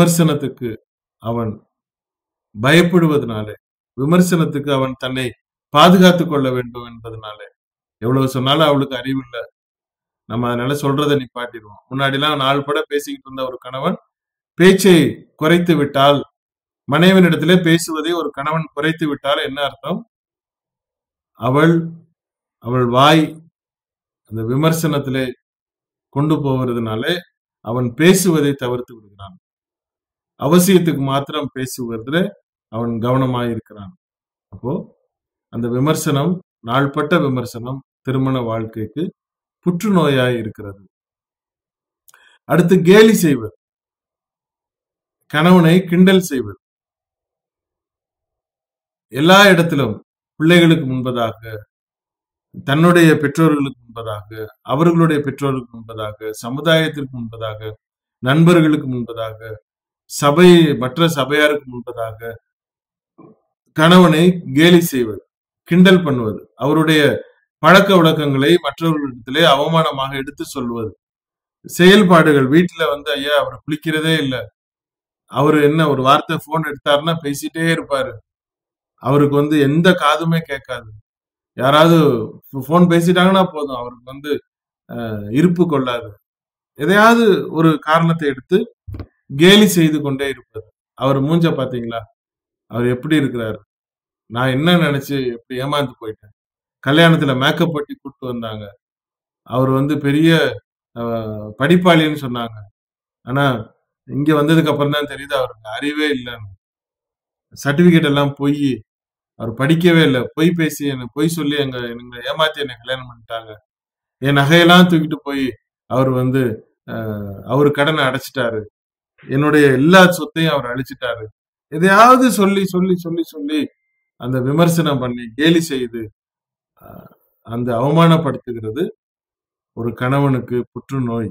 விமர்சனத்துக்கு அவன் பயப்படுவதனாலே விமர்சனத்துக்கு அவன் தன்னை பாதுகாத்துக் கொள்ள வேண்டும் என்பதனால எவ்வளவு சொன்னாலும் அவளுக்கு அறிவு இல்ல நம்ம அதனால சொல்றதை நிப்பாட்டிடுவோம் முன்னாடி எல்லாம் நாலு பட பேசிக்கிட்டு இருந்த ஒரு கணவன் பேச்சை குறைத்து விட்டால் மனைவனிடத்திலே பேசுவதை ஒரு கணவன் குறைத்து விட்டால் என்ன அர்த்தம் அவள் அவள் வாய் அந்த விமர்சனத்திலே கொண்டு போவதனால அவன் பேசுவதை தவிர்த்து விடுகிறான் அவசியத்துக்கு மாத்திரம் பேசுவதில் அவன் கவனமாய் இருக்கிறான் அப்போ அந்த விமர்சனம் நாள்பட்ட விமர்சனம் திருமண வாழ்க்கைக்கு புற்றுநோயாய் இருக்கிறது அடுத்து கேலி செய்வது கணவனை கிண்டல் செய்வது எல்லா இடத்திலும் பிள்ளைகளுக்கு முன்பதாக தன்னுடைய பெற்றோர்களுக்கு முன்பதாக அவர்களுடைய பெற்றோருக்கு முன்பதாக சமுதாயத்திற்கு முன்பதாக நண்பர்களுக்கு முன்பதாக சபை மற்ற சபையாருக்கு முன்பதாக கணவனை கேலி செய்வது கிண்டல் பண்ணுவது அவருடைய பழக்க வழக்கங்களை மற்றவர்களிடத்திலே அவமானமாக எடுத்து சொல்வது செயல்பாடுகள் வீட்டுல வந்து ஐயா அவர் குளிக்கிறதே இல்லை அவரு என்ன ஒரு வார்த்தை போன் எடுத்தாருன்னா பேசிட்டே இருப்பாரு அவருக்கு வந்து எந்த காதுமே கேட்காது யாராவது போன் பேசிட்டாங்கன்னா போதும் அவருக்கு வந்து அஹ், இருப்பு கொள்ளாது எதையாவது ஒரு காரணத்தை எடுத்து கேலி செய்து கொண்டே இருப்பது அவர் மூஞ்ச பாத்தீங்களா அவர் எப்படி இருக்கிறாரு நான் என்ன நினைச்சு எப்படி ஏமாந்து போயிட்டேன் கல்யாணத்துல மேக்கப் பட்டி கூட்டு வந்தாங்க அவர் வந்து பெரிய அஹ், படிப்பாளின்னு சொன்னாங்க ஆனா இங்க வந்ததுக்கு அப்புறம் தான் தெரியுது அவருக்கு அறிவே இல்லைன்னு சர்டிபிகேட் எல்லாம் பொய் அவர் படிக்கவே இல்லை பொய் பேசி எனக்கு பொய் சொல்லி எங்க எங்களை ஏமாத்தி என்னை கல்யாணம் பண்ணிட்டாங்க என் நகையெல்லாம் தூக்கிட்டு போய் அவர் வந்து அஹ், அவர் கடனை அடைச்சிட்டாரு என்னுடைய எல்லா சொத்தையும் அவர் அழிச்சிட்டாரு எதையாவது சொல்லி சொல்லி சொல்லி சொல்லி அந்த விமர்சனம் பண்ணி கேலி செய்து அஹ், அந்த அவமானப்படுத்துகிறது ஒரு கணவனுக்கு புற்றுநோய்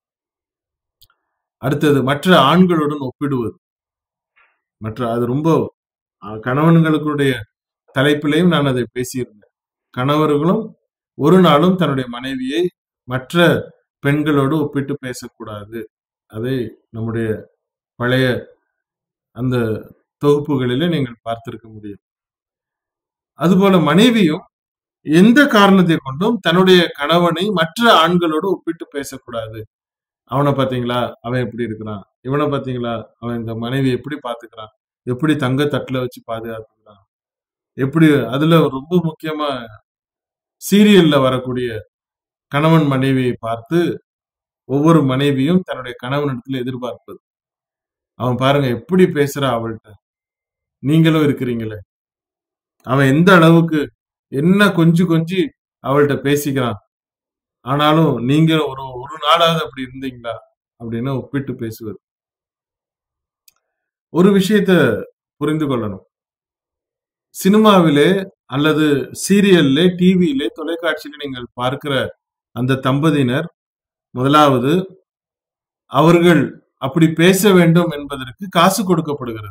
அடுத்தது மற்ற ஆண்களுடன் ஒப்பிடுவது மற்ற அது ரொம்ப அஹ், கணவன்களுடைய தலைப்பிலையும் நான் அதை பேசியிருந்தேன் கணவர்களும் ஒரு நாளும் தன்னுடைய மனைவியை மற்ற பெண்களோடு ஒப்பிட்டு பேசக்கூடாது அதை நம்முடைய பழைய அந்த தொகுப்புகளிலே நீங்கள் பார்த்திருக்க முடியும் அதுபோல மனைவியும் எந்த காரணத்தை கொண்டும் தன்னுடைய கணவனை மற்ற ஆண்களோடு ஒப்பிட்டு பேசக்கூடாது அவனை பாத்தீங்களா அவன் எப்படி இருக்கிறான் இவனை பாத்தீங்களா அவன் இந்த மனைவி எப்படி பாத்துக்கிறான் எப்படி தங்க தட்டுல வச்சு பாதுகாத்துக்கிறான் எப்படி அதுல ரொம்ப முக்கியமா சீரியல்ல வரக்கூடிய கணவன் மனைவியை பார்த்து ஒவ்வொரு மனைவியும் தன்னுடைய கணவனிடத்துல எதிர்பார்ப்பது அவன் பாருங்க எப்படி பேசுறா அவள்கிட்ட நீங்களும் இருக்கிறீங்களே அவன் எந்த அளவுக்கு என்ன கொஞ்சி கொஞ்சி அவள்கிட்ட பேசிக்கிறான் ஆனாலும் நீங்க ஒரு ஒரு நாளாவது அப்படி இருந்தீங்களா அப்படின்னு ஒப்பிட்டு பேசுவது ஒரு விஷயத்த புரிந்து கொள்ளணும் சினிமாவிலே அல்லது சீரியல்லே டிவியிலே தொலைக்காட்சியில நீங்கள் பார்க்கிற அந்த தம்பதியினர் முதலாவது அவர்கள் அப்படி பேச வேண்டும் என்பதற்கு காசு கொடுக்கப்படுகிறது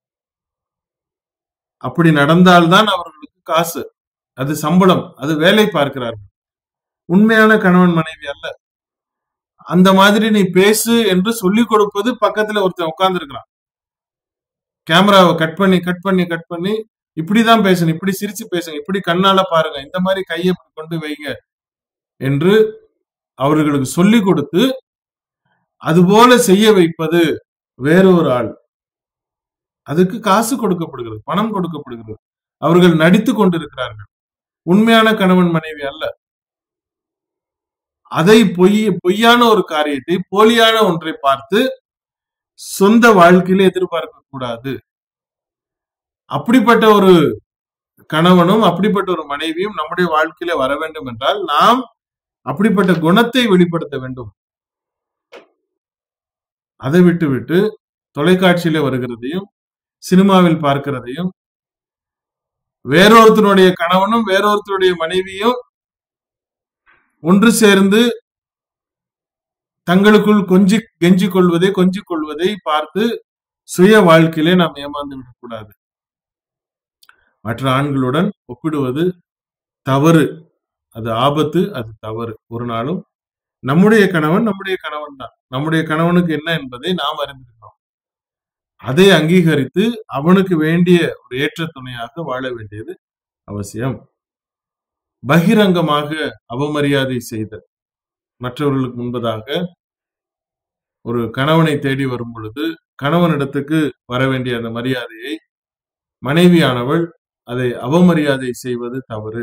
அப்படி நடந்தால்தான் அவர்களுக்கு காசு அது சம்பளம் அது வேலை பார்க்கிறார்கள் உண்மையான கணவன் மனைவி அல்ல அந்த மாதிரி நீ பேசு என்று சொல்லிக் கொடுப்பது பக்கத்துல ஒருத்தன் உட்கார்ந்து இருக்கிறான் கேமராவை கட் பண்ணி கட் பண்ணி கட் பண்ணி இப்படிதான் பேசணும் இப்படி சிரிச்சு பேசுங்க இப்படி கண்ணால பாருங்க இந்த மாதிரி கையை இப்படி கொண்டு வைங்க என்று அவர்களுக்கு சொல்லிக் கொடுத்து அதுபோல செய்ய வைப்பது வேறொரு ஆள் அதுக்கு காசு கொடுக்கப்படுகிறது பணம் கொடுக்கப்படுகிறது அவர்கள் நடித்து கொண்டிருக்கிறார்கள் உண்மையான கணவன் மனைவி அல்ல அதை பொய் பொய்யான ஒரு காரியத்தை போலியான ஒன்றை பார்த்து சொந்த வாழ்க்கையில எதிர்பார்க்க கூடாது அப்படிப்பட்ட ஒரு கணவனும் அப்படிப்பட்ட ஒரு மனைவியும் நம்முடைய வாழ்க்கையில வர வேண்டும் என்றால் நாம் அப்படிப்பட்ட குணத்தை வெளிப்படுத்த வேண்டும் அதை விட்டு விட்டு தொலைக்காட்சியில வருகிறதையும் சினிமாவில் பார்க்கிறதையும் வேறொருத்தனுடைய கணவனும் வேறொருத்தருடைய மனைவியும் ஒன்று சேர்ந்து தங்களுக்குள் கொஞ்சி கெஞ்சிக் கொள்வதை கொஞ்சிக் கொள்வதை பார்த்து சுய வாழ்க்கையிலே நாம் ஏமாந்து விடக்கூடாது மற்ற ஆண்களுடன் ஒப்பிடுவது தவறு அது ஆபத்து அது தவறு ஒரு நாளும் நம்முடைய கணவன் நம்முடைய கணவன் தான் நம்முடைய கணவனுக்கு என்ன என்பதை நாம் அறிந்திருக்கிறோம் அதை அங்கீகரித்து அவனுக்கு வேண்டிய ஒரு ஏற்ற துணையாக வாழ வேண்டியது அவசியம் பகிரங்கமாக அவமரியாதை செய்தல் மற்றவர்களுக்கு முன்பதாக ஒரு கணவனை தேடி வரும் பொழுது கணவனிடத்துக்கு வர வேண்டிய அந்த மரியாதையை மனைவியானவள் அதை அவமரியாதை செய்வது தவறு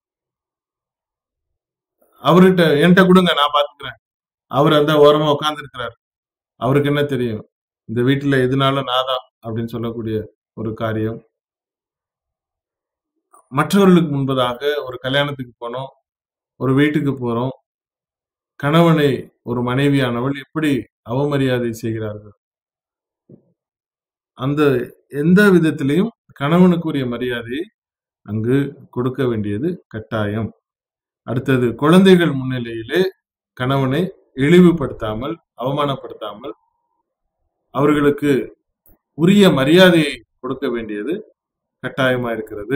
அவர்கிட்ட என்கிட்ட கொடுங்க நான் பாத்துக்கிறேன் அவர் அந்த ஓரமா உட்கார்ந்து இருக்கிறார் அவருக்கு என்ன தெரியும் இந்த வீட்டுல எதுனாலும் நான் தான் அப்படின்னு சொல்லக்கூடிய ஒரு காரியம் மற்றவர்களுக்கு முன்பதாக ஒரு கல்யாணத்துக்கு போனோம் ஒரு வீட்டுக்கு போறோம் கணவனை ஒரு மனைவியானவள் எப்படி அவமரியாதை செய்கிறார்கள் அந்த எந்த விதத்திலையும் கணவனுக்குரிய மரியாதையை அங்கு கொடுக்க வேண்டியது கட்டாயம் அடுத்தது குழந்தைகள் முன்னிலையிலே கணவனை இழிவுபடுத்தாமல் அவமானப்படுத்தாமல் அவர்களுக்கு உரிய மரியாதையை கொடுக்க வேண்டியது கட்டாயமா இருக்கிறது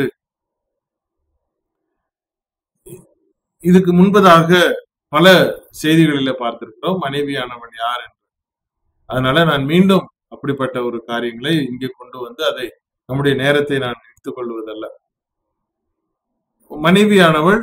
இதுக்கு முன்பதாக பல செய்திகளில பார்த்திருக்கிறோம் மனைவியானவன் யார் என்று அதனால நான் மீண்டும் அப்படிப்பட்ட ஒரு காரியங்களை இங்கே கொண்டு வந்து அதை நம்முடைய நேரத்தை நான் எடுத்துக் கொள்வதல்ல மனைவியானவள்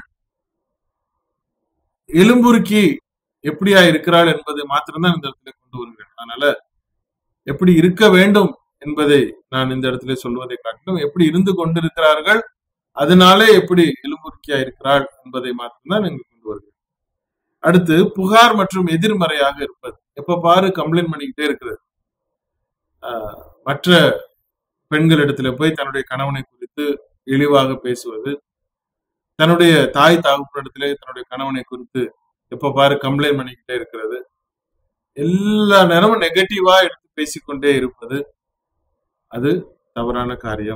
எலும்புருக்கி எப்படியா இருக்கிறாள் என்பதை மாத்திரம்தான் இந்த இடத்துல கொண்டு வருகிறேன் அதனால எப்படி இருக்க வேண்டும் என்பதை நான் இந்த இடத்துல சொல்வதை காட்டிலும் எப்படி இருந்து கொண்டிருக்கிறார்கள் அதனாலே எப்படி எலும்புருக்கியா இருக்கிறாள் என்பதை மாத்திரம்தான் இங்கு கொண்டு வருகிறேன் அடுத்து புகார் மற்றும் எதிர்மறையாக இருப்பது எப்ப பாரு கம்ப்ளைண்ட் பண்ணிக்கிட்டே இருக்கிறது ஆஹ் மற்ற பெண்களிடத்துல போய் தன்னுடைய கணவனை குறித்து இழிவாக பேசுவது தன்னுடைய தாய் தகப்பனிடத்திலே தன்னுடைய கணவனை குறித்து எப்ப பாரு கம்ப்ளைண்ட் பண்ணிக்கிட்டே இருக்கிறது எல்லா நேரமும் நெகட்டிவா எடுத்து பேசிக்கொண்டே இருப்பது அது தவறான காரியம்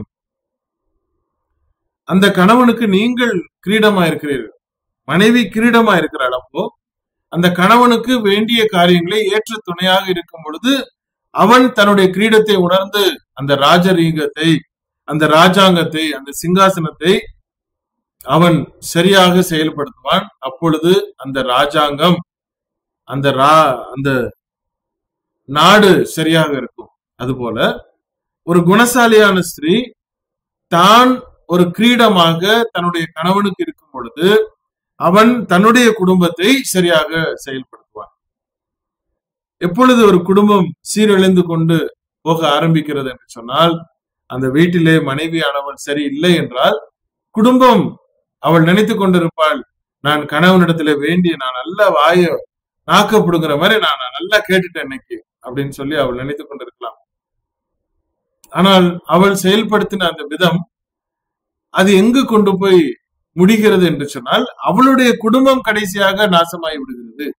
அந்த கணவனுக்கு நீங்கள் கிரீடமா இருக்கிறீர்கள் மனைவி கிரீடமா இருக்கிறாள் அப்போ அந்த கணவனுக்கு வேண்டிய காரியங்களை ஏற்ற துணையாக இருக்கும் பொழுது அவன் தன்னுடைய கிரீடத்தை உணர்ந்து அந்த ராஜரீகத்தை அந்த ராஜாங்கத்தை அந்த சிங்காசனத்தை அவன் சரியாக செயல்படுத்துவான் அப்பொழுது அந்த ராஜாங்கம் அந்த ரா அந்த நாடு சரியாக இருக்கும் அதுபோல ஒரு குணசாலியான ஸ்திரீ தான் ஒரு கிரீடமாக தன்னுடைய கணவனுக்கு இருக்கும் பொழுது அவன் தன்னுடைய குடும்பத்தை சரியாக செயல்படுத்துவான் எப்பொழுது ஒரு குடும்பம் சீரழிந்து கொண்டு போக ஆரம்பிக்கிறது என்று சொன்னால் அந்த வீட்டிலே மனைவியானவள் சரி இல்லை என்றால் குடும்பம் அவள் நினைத்து கொண்டிருப்பாள் நான் கணவனிடத்துல வேண்டிய நான் நல்ல வாய நாக்கப்படுங்கிற மாதிரி நான் நல்லா கேட்டுட்டேன் இன்னைக்கு அப்படின்னு சொல்லி அவள் நினைத்து கொண்டிருக்கலாம் ஆனால் அவள் செயல்படுத்தின அந்த விதம் அது எங்கு கொண்டு போய் முடிகிறது என்று சொன்னால் அவளுடைய குடும்பம் கடைசியாக நாசமாகி விடுகிறது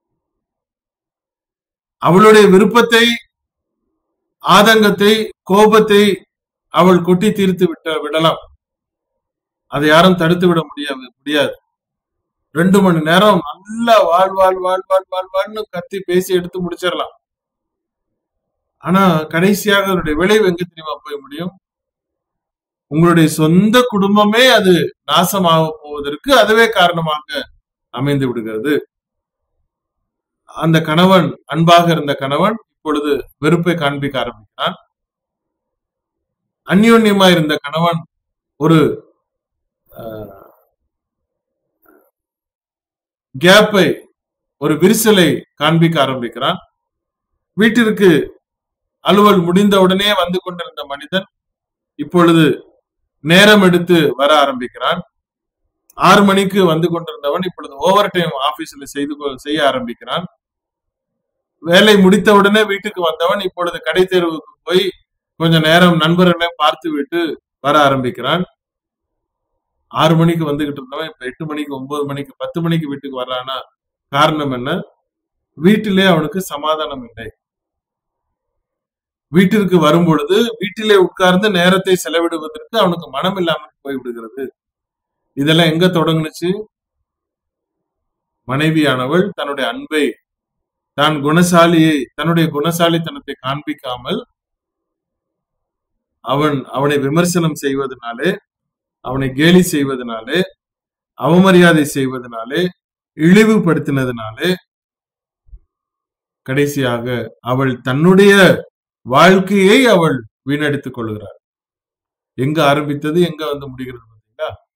அவளுடைய விருப்பத்தை ஆதங்கத்தை கோபத்தை அவள் கொட்டி தீர்த்து விட்ட விடலாம் அதை யாரும் தடுத்து விட முடியாது முடியாது ரெண்டு மணி நேரம் நல்லா வாழ் வாழ் வாழ் வாழ் வாழ் வாழ்னு கத்தி பேசி எடுத்து முடிச்சிடலாம் ஆனா கடைசியாக அதனுடைய விளைவு எங்க தெரியுமா போய் முடியும் உங்களுடைய சொந்த குடும்பமே அது நாசமாக போவதற்கு அதுவே காரணமாக அமைந்து விடுகிறது அந்த கணவன் அன்பாக இருந்த கணவன் இப்பொழுது வெறுப்பை காண்பிக்க ஆரம்பிக்கிறான் அந்யோன்யமா இருந்த கணவன் ஒரு கேப்பை ஒரு விரிசலை காண்பிக்க ஆரம்பிக்கிறான் வீட்டிற்கு அலுவல் முடிந்த உடனே வந்து கொண்டிருந்த மனிதன் இப்பொழுது நேரம் எடுத்து வர ஆரம்பிக்கிறான் ஆறு மணிக்கு வந்து கொண்டிருந்தவன் இப்பொழுது ஓவர் டைம் ஆபீஸ்ல செய்து செய்ய ஆரம்பிக்கிறான் வேலை முடித்த உடனே வீட்டுக்கு வந்தவன் இப்பொழுது கடை தேர்வுக்கு போய் கொஞ்ச நேரம் நண்பர்களை பார்த்து விட்டு வர ஆரம்பிக்கிறான் ஆறு மணிக்கு வந்துகிட்டு இருந்தவன் இப்ப எட்டு மணிக்கு ஒன்பது மணிக்கு பத்து மணிக்கு வீட்டுக்கு வர்றானா காரணம் என்ன வீட்டிலே அவனுக்கு சமாதானம் இல்லை வீட்டிற்கு வரும் பொழுது வீட்டிலே உட்கார்ந்து நேரத்தை செலவிடுவதற்கு அவனுக்கு மனம் இல்லாமல் போய்விடுகிறது இதெல்லாம் எங்க தொடங்குனுச்சு மனைவியானவள் தன்னுடைய அன்பை தான் குணசாலியை தன்னுடைய குணசாலித்தனத்தை காண்பிக்காமல் அவன் அவனை விமர்சனம் செய்வதனாலே அவனை கேலி செய்வதனாலே அவமரியாதை செய்வதனாலே இழிவுபடுத்தினதுனாலே கடைசியாக அவள் தன்னுடைய வாழ்க்கையை அவள் வீணடித்துக் கொள்கிறாள் எங்க ஆரம்பித்தது எங்க வந்து முடிகிறது பார்த்தீங்களா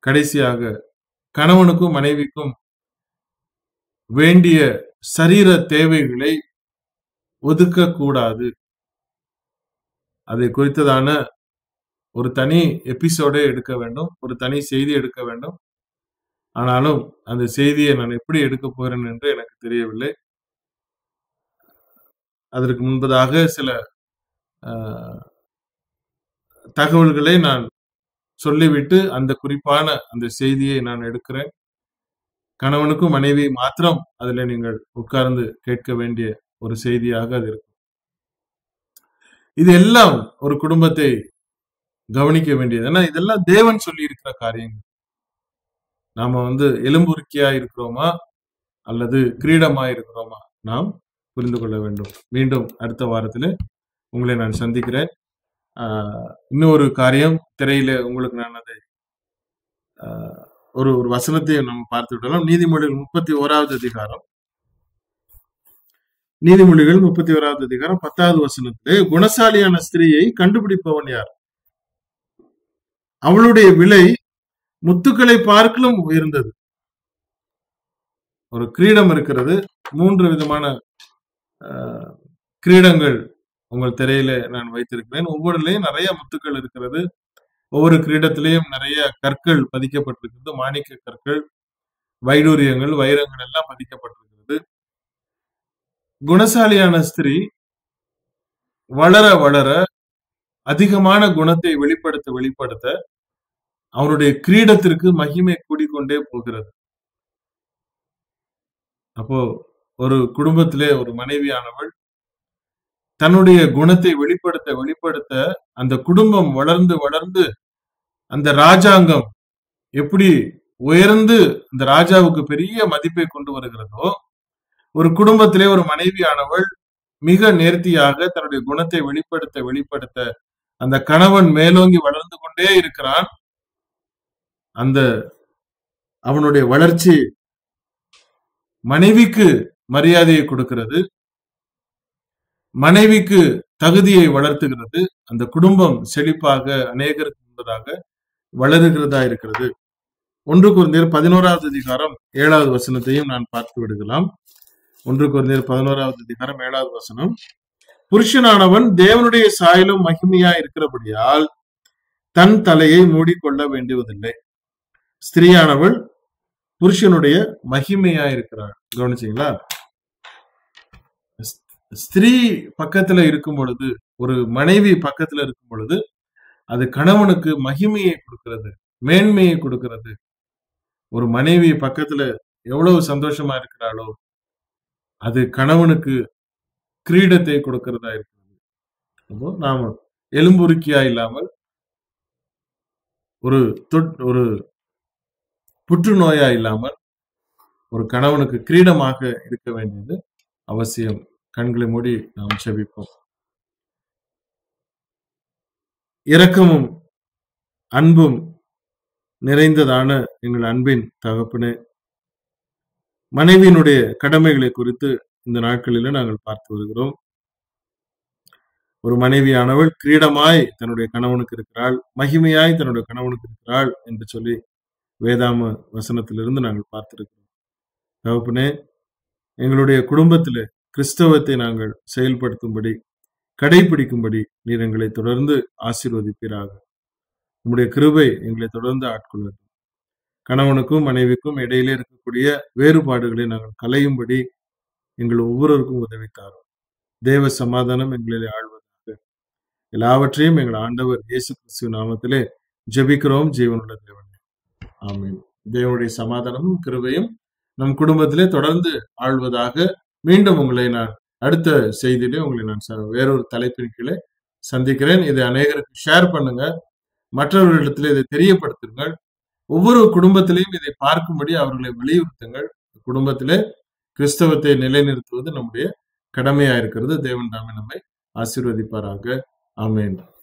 கடைசியாக கணவனுக்கும் மனைவிக்கும் வேண்டிய சரீர தேவைகளை ஒதுக்கக்கூடாது அதை குறித்ததான ஒரு தனி எபிசோடே எடுக்க வேண்டும் ஒரு தனி செய்தி எடுக்க வேண்டும் ஆனாலும் அந்த செய்தியை நான் எப்படி எடுக்க போகிறேன் என்று எனக்கு தெரியவில்லை அதற்கு முன்பதாக சில ஆஹ், தகவல்களை நான் சொல்லிவிட்டு அந்த குறிப்பான அந்த செய்தியை நான் எடுக்கிறேன் கணவனுக்கும் மனைவி மாத்திரம் அதுல நீங்கள் உட்கார்ந்து கேட்க வேண்டிய ஒரு செய்தியாக அது இருக்கும் இது எல்லாம் ஒரு குடும்பத்தை கவனிக்க வேண்டியது ஏன்னா இதெல்லாம் தேவன் சொல்லி இருக்கிற காரியங்கள் நாம வந்து எலும்புருக்கியா இருக்கிறோமா அல்லது கிரீடமா இருக்கிறோமா நாம் புரிந்து கொள்ள வேண்டும் மீண்டும் அடுத்த வாரத்தில் உங்களை நான் சந்திக்கிறேன் ஆஹ் இன்னொரு காரியம் திரையில உங்களுக்கு நான் அதை ஆஹ் ஒரு ஒரு வசனத்தை நம்ம பார்த்து விடலாம் நீதிமொழிகள் முப்பத்தி ஓராவது அதிகாரம் நீதிமொழிகள் முப்பத்தி ஓராவது அதிகாரம் பத்தாவது வசனத்திலே குணசாலியான ஸ்திரீயை கண்டுபிடிப்பவன் யார் அவளுடைய விலை முத்துக்களை பார்க்கலும் உயர்ந்தது ஒரு கிரீடம் இருக்கிறது மூன்று விதமான ஆஹ், கிரீடங்கள் உங்கள் திரையில நான் வைத்திருக்கிறேன் ஒவ்வொருலையும் நிறைய முத்துக்கள் இருக்கிறது ஒவ்வொரு கிரீடத்திலையும் நிறைய கற்கள் பதிக்கப்பட்டிருக்கிறது மாணிக்க கற்கள் வைடூரியங்கள் வைரங்கள் எல்லாம் பதிக்கப்பட்டிருக்கிறது குணசாலியான ஸ்திரீ வளர வளர அதிகமான குணத்தை வெளிப்படுத்த வெளிப்படுத்த அவருடைய கிரீடத்திற்கு மகிமை கூடிக்கொண்டே போகிறது அப்போ ஒரு குடும்பத்திலே ஒரு மனைவியானவள் தன்னுடைய குணத்தை வெளிப்படுத்த வெளிப்படுத்த அந்த குடும்பம் வளர்ந்து வளர்ந்து அந்த ராஜாங்கம் எப்படி உயர்ந்து இந்த ராஜாவுக்கு பெரிய மதிப்பை கொண்டு வருகிறதோ ஒரு குடும்பத்திலே ஒரு மனைவியானவள் மிக நேர்த்தியாக தன்னுடைய குணத்தை வெளிப்படுத்த வெளிப்படுத்த அந்த கணவன் மேலோங்கி வளர்ந்து கொண்டே இருக்கிறான் அந்த அவனுடைய வளர்ச்சி மனைவிக்கு மரியாதையை கொடுக்கிறது மனைவிக்கு தகுதியை வளர்த்துகிறது அந்த குடும்பம் செழிப்பாக அநேகருக்கு முன்பதாக வளருகிறதா இருக்கிறது ஒன்று குருந்தியர் பதினோராவது அதிகாரம் ஏழாவது வசனத்தையும் நான் பார்த்து விடுகலாம் ஒன்று குருந்தியர் பதினோராவது அதிகாரம் ஏழாவது வசனம் புருஷனானவன் தேவனுடைய சாயலும் மகிமையா இருக்கிறபடியால் தன் தலையை மூடிக்கொள்ள வேண்டுவதில்லை ஸ்திரீயானவள் புருஷனுடைய மகிமையா இருக்கிறாள் கவனிச்சீங்களா ஸ்- ஸ்திரீ பக்கத்துல இருக்கும் பொழுது ஒரு மனைவி பக்கத்துல இருக்கும் பொழுது அது கணவனுக்கு மகிமையை கொடுக்கிறது மேன்மையை கொடுக்கிறது ஒரு மனைவி பக்கத்துல எவ்வளவு சந்தோஷமா இருக்கிறாளோ அது கணவனுக்கு கிரீடத்தை கொடுக்கிறதா இருக்கிறது அப்போ நாம எலும்புருக்கியா இல்லாமல் ஒரு தொட் ஒரு புற்றுநோயா இல்லாமல் ஒரு கணவனுக்கு கிரீடமாக இருக்க வேண்டியது அவசியம் கண்களை மூடி நாம் செபிப்போம் இரக்கமும் அன்பும் நிறைந்ததான எங்கள் அன்பின் தகப்பனே மனைவியினுடைய கடமைகளை குறித்து இந்த நாட்களில நாங்கள் பார்த்து வருகிறோம் ஒரு மனைவியானவள் கிரீடமாய் தன்னுடைய கணவனுக்கு இருக்கிறாள் மகிமையாய் தன்னுடைய கணவனுக்கு இருக்கிறாள் என்று சொல்லி வேதாம வசனத்திலிருந்து நாங்கள் பார்த்திருக்கிறோம் தகப்பனே எங்களுடைய குடும்பத்திலே கிறிஸ்தவத்தை நாங்கள் செயல்படுத்தும்படி கடைபிடிக்கும்படி நீர் எங்களை தொடர்ந்து ஆசீர்வதிப்பீராக உம்முடைய கிருபை எங்களை தொடர்ந்து ஆட்கொள்வது கணவனுக்கும் மனைவிக்கும் இடையிலே இருக்கக்கூடிய வேறுபாடுகளை நாங்கள் களையும்படி எங்கள் ஒவ்வொருவருக்கும் உதவித்தாரும் தேவ சமாதானம் எங்களிலே ஆழ்வதாக எல்லாவற்றையும் எங்கள் ஆண்டவர் இயேசு கிறிஸ்துவ நாமத்திலே ஜெபிக்கிறோம் ஜீவனுள்ள தேவனே ஆமென் தேவனுடைய சமாதானமும் கிருபையும் நம் குடும்பத்திலே தொடர்ந்து ஆழ்வதாக மீண்டும் உங்களை நான் அடுத்த செய்தியிலே உங்களை நான் ச- வேறொரு தலைப்பின் கீழே சந்திக்கிறேன் இதை அநேகருக்கு ஷேர் பண்ணுங்க மற்றவர்களிடத்திலே இதை தெரியப்படுத்துங்கள் ஒவ்வொரு குடும்பத்திலையும் இதை பார்க்கும்படி அவர்களை வலியுறுத்துங்கள் குடும்பத்திலே கிறிஸ்தவத்தை நிலைநிறுத்துவது நம்முடைய கடமையா இருக்கிறது தேவன் தாமே நம்மை ஆசீர்வதிப்பாராக ஆமென்